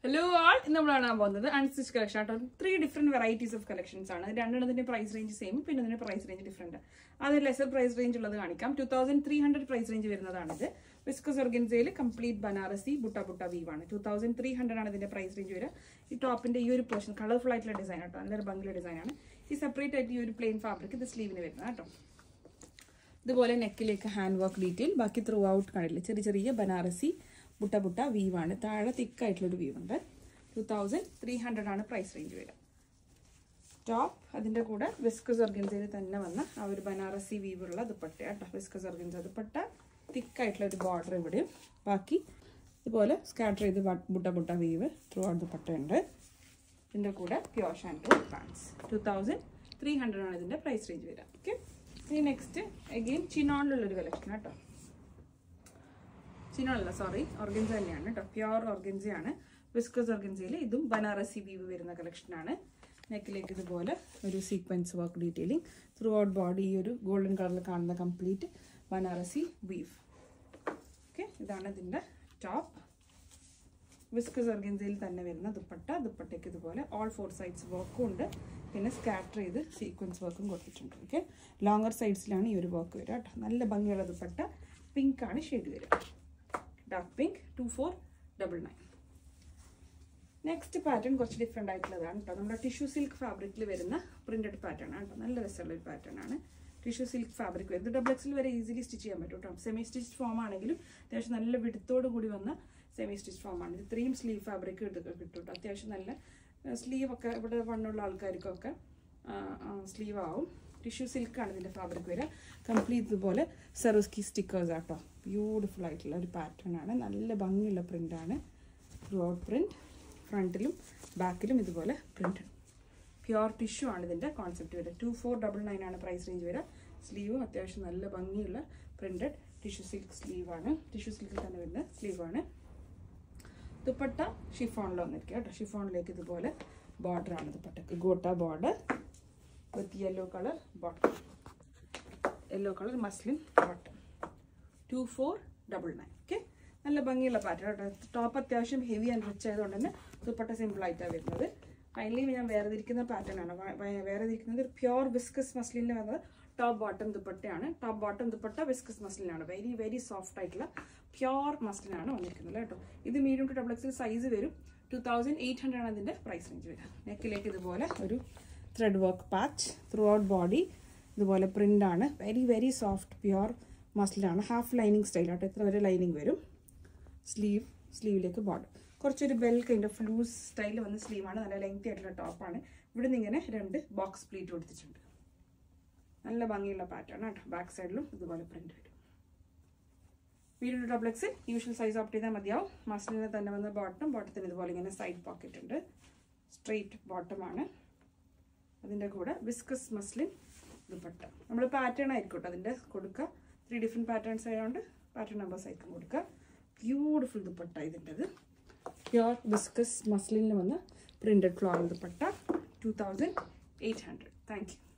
hello ആൾ ഇന്ന് നമ്മൾ കാണാൻ പോകുന്നത് അൺസ്റ്റിച്ച് കളക്ഷൻ ആട്ടോ three different varieties of collections ആണ് രണ്ടെണ്ണത്തിന്റെ പ്രൈസ് റേഞ്ച് സെയിം പിന്നെ അതിന്റെ പ്രൈസ് റേഞ്ച് ഡിഫറെന്റ് അത് ലെസർ പ്രൈസ് റേഞ്ച് ഉള്ളത് കാണിക്കാം two thousand three hundred price range വരുന്നതാണിത് വിസ്കസ് ഓർഗൻസയിൽ കംപ്ലീറ്റ് ബനാറസി ബുട്ട ബുട്ട വീവ് ആണ് ടു തൗസൻഡ് ത്രീ ഹൺഡ്രഡ് ആണ് ഇതിന്റെ പ്രൈസ് റേഞ്ച് വരിക ഈ ടോപ്പിന്റെ ഈ ഒരു പോർഷൻ കളർഫുൾ ആയിട്ടുള്ള ഡിസൈൻ ആട്ടോ നല്ലൊരു ഭംഗിയുള്ള ഡിസൈൻ ആണ് ഈ സെപ്പറേറ്റ് ആയിട്ട് ഈ ഒരു പ്ലെയിൻ ഫാബ്രിക് ഇത് സ്ലീവിന് വരുന്നത് കേട്ടോ ഇതുപോലെ നെക്കിലേക്ക് ഹാൻഡ് വർക്ക് ഡീറ്റെയിൽ ബാക്കി ത്രൂ ഔട്ട് കാണില്ല ചെറിയ ചെറിയ ബനാറസി ബുട്ട ബുട്ട വീവാണ് താഴെ തിക്കായിട്ടുള്ളൊരു വീവ് ഉണ്ട് ടു തൗസൻഡ് ത്രീ ഹൺഡ്രഡ് ആണ് പ്രൈസ് റേഞ്ച് വരിക ടോപ്പ് അതിൻ്റെ കൂടെ വിസ്കസ് ഓർഗൻസയിൽ തന്നെ വന്ന ആ ഒരു ബനാറസി വീവുള്ള ദുപ്പട്ട കേട്ടോ വിസ്കസ് ഓർഗൻസ ദുപ്പട്ട തിക്കായിട്ടുള്ള ഒരു ബോർഡർ ഇവിടെയും ബാക്കി ഇതുപോലെ സ്കാറ്റർ ചെയ്ത് ബ- butta butta weave throughout dupatta ഉണ്ട് ഇതിൻ്റെ കൂടെ പ്യോർ ഷാൻഡോ pants two thousand three hundred ആണ് ഇതിൻ്റെ പ്രൈസ് റേഞ്ച് വരിക ഓക്കെ ഇനി നെക്സ്റ്റ് അഗെയിൻ ചിനോണിലുള്ളൊരു കളക്ഷൻ കേട്ടോ ചിനോളല്ല സോറി ഓർഗൻസ തന്നെയാണ് കേട്ടോ പ്യോർ ഓർഗൻസയാണ് വിസ്കസ് ഓർഗൻസയിൽ ഇതും ബനാറസി വീവ് വരുന്ന കളക്ഷനാണ് നെക്കിലേക്ക് ഇതുപോലെ ഒരു sequence work detailing throughout body ഈ ഒരു ഗോൾഡൻ കളറിൽ കാണുന്ന കംപ്ലീറ്റ് ബനാറസി വീവ് ഓക്കെ ഇതാണ് ഇതിൻ്റെ ടോപ്പ് വിസ്കസ് ഓർഗൻസയിൽ തന്നെ വരുന്ന ദുപ്പട്ട ദുപ്പട്ടയ്ക്ക് ഇതുപോലെ ഓൾ ഫോർ സൈഡ്സ് വർക്കും ഉണ്ട് പിന്നെ സ്കാറ്റർ ചെയ്ത് സീക്വൻസ് വർക്കും കൊടുത്തിട്ടുണ്ട് ഓക്കെ ലോങ്ങർ സൈഡ്സിലാണ് ഈ ഒരു വർക്ക് വരിക കേട്ടോ നല്ല ഭംഗിയുള്ള ദുപ്പട്ട പിങ്ക് ആണ് ഷെയ്ഡ് വരിക dark pink two four double nine next pattern കുറച്ച് ഡിഫറെൻ്റ് ആയിട്ടുള്ളതാണ് കേട്ടോ നമ്മുടെ ടിഷ്യൂ സിൽക്ക് ഫാബ്രിക്കിൽ വരുന്ന പ്രിന്റഡ് പാറ്റേൺ ആണ് കേട്ടോ നല്ല രസമുള്ള ഒരു പാറ്റേൺ ആണ് ടിഷ്യൂ സിൽക്ക് ഫാബ്രിക് വരുന്നത് ഡബിൾ എക്സിൽ വരെ ഈസിലി സ്റ്റിച്ച് ചെയ്യാൻ പറ്റും കേട്ടോ സെമി സ്റ്റിച്ച് ഫോം ആണെങ്കിലും അത്യാവശ്യം നല്ല വിടുത്തോട് കൂടി വന്ന സെമി സ്റ്റിച്ച് ഫോം ആണ് ഇത് ഇത്രയും സ്ലീവ് ഫാബ്രിക് കിട്ടും കേട്ടോ അത്യാവശ്യം നല്ല സ്ലീവ് ഒക്കെ ഇവിടെ വണ്ണുള്ള ആൾക്കാർക്കൊക്കെ സ്ലീവ് ആവും ടിഷ്യൂ സിൽക്കാണ് ഇതിൻ്റെ ഫാബ്രിക് വരിക കംപ്ലീറ്റ് ഇതുപോലെ സെറോസ്കി സ്റ്റിക്കേഴ്സ് ആട്ടോ ബ്യൂട്ടിഫുൾ ആയിട്ടുള്ള ഒരു പാറ്റേൺ ആണ് നല്ല ഭംഗിയുള്ള പ്രിൻ്റ് ആണ് ത്രൂ ഔട്ട് പ്രിൻറ്റ് ഫ്രണ്ടിലും ബാക്കിലും ഇതുപോലെ പ്രിൻ്റ് പ്യുവർ ടിഷ്യൂ ആണ് ഇതിൻ്റെ കോൺസെപ്റ്റ് വരിക ടു ഫോർ ഡബിൾ നയൻ ആണ് പ്രൈസ് റേഞ്ച് വരിക സ്ലീവും അത്യാവശ്യം നല്ല ഭംഗിയുള്ള പ്രിൻറ്റഡ് ടിഷ്യൂ സിൽക്ക് സ്ലീവാണ് ടിഷ്യൂ സിൽക്കിൽ തന്നെ വരുന്ന സ്ലീവാണ് ദുപ്പട്ട ഷിഫോണിൽ വന്നിരിക്കുക കേട്ടോ ഷിഫോണിലേക്ക് ഇതുപോലെ border ആണ് ദുപ്പട്ടക്ക് gota border with yellow colour bottom yellow colour muslin bottom two four double nine okay നല്ല ഭംഗിയുള്ള പാറ്റേൺ കേട്ടോ ടോപ്പ് അത്യാവശ്യം ഹെവി ആൻഡ് റിച്ച് ആയതുകൊണ്ട് തന്നെ ദുപ്പട്ട സിമ്പിൾ ആയിട്ടാണ് വരുന്നത് ഫൈനലി ഞാൻ വേർതിരിക്കുന്ന പാറ്റേൺ ആണ് വ- വ- വേർതിരിക്കുന്നത് പ്യോർ വിസ്കസ് മസ്ലിനിൽ വന്നത് ടോപ്പ് ബോട്ടം ദുപ്പട്ടയാണ് ടോപ്പ് ബോട്ടം ദുപ്പട്ട വിസ്കസ് മസ്ലിനാണ് വെരി വെരി സോഫ്റ്റ് ആയിട്ടുള്ള പ്യോർ മസ്ലിനാണ് വന്നിരിക്കുന്നത് കേട്ടോ ഇത് മീഡിയം ടു ഡബിൾ എക്സിൽ സൈസ് വരും ടു തൗസൻഡ് എയ്റ്റ് ഹൺഡ്രഡ് ആണ് ഇതിൻ്റെ പ്രൈസ് റേഞ്ച് വരിക നെക്കിലേക്ക് ഇതുപോലെ ഒരു thread work patch throughout body ഇതുപോലെ പ്രിൻ്റ് ആണ് വെരി വെരി സോഫ്റ്റ് പ്യുവർ മസിലാണ് ഹാഫ് ലൈനിങ് സ്റ്റൈൽ ആട്ടോ എത്ര വരെ ലൈനിങ് വരും സ്ലീവ് സ്ലീവിലേക്ക് ബോർഡർ കുറച്ചൊരു bell kind of loose style വന്ന സ്ലീവാണ് നല്ല ലെങ്തി ആയിട്ടുള്ള ടോപ്പാണ് ഇവിടെ നിന്ന് ഇങ്ങനെ രണ്ട് ബോക്സ് പ്ലീറ്റ് കൊടുത്തിട്ടുണ്ട് നല്ല ഭംഗിയുള്ള പാറ്റേൺ കേട്ടോ ബാക്ക് സൈഡിലും ഇതുപോലെ പ്രിന്റ് വരും video double X usual size opt ചെയ്താൽ മതിയാവും മസിലിന് തന്നെ വന്ന ബോട്ടം ബോട്ടത്തിന് ഇതുപോലെ ഇങ്ങനെ സൈഡ് പോക്കറ്റ് ഉണ്ട് സ്ട്രെയിറ്റ് ബോട്ടമാണ് അതിൻ്റെ കൂടെ വിസ്കസ് മസ്ലിൻ ദുപ്പട്ട നമ്മൾ പാറ്റേൺ ആയിരിക്കും കേട്ടോ അതിൻ്റെ കൊടുക്കുക ത്രീ ഡിഫറെൻറ്റ് പാറ്റേൺസ് ആയതുകൊണ്ട് പാറ്റേൺ നമ്പേഴ്സ് ആയിരിക്കും കൊടുക്കുക ബ്യൂട്ടിഫുൾ ദുപ്പട്ട ഇതിൻ്റെത് പ്യുവർ വിസ്കസ് മസ്ലിനിൽ വന്ന printed floral dupatta two thousand eight hundred thank U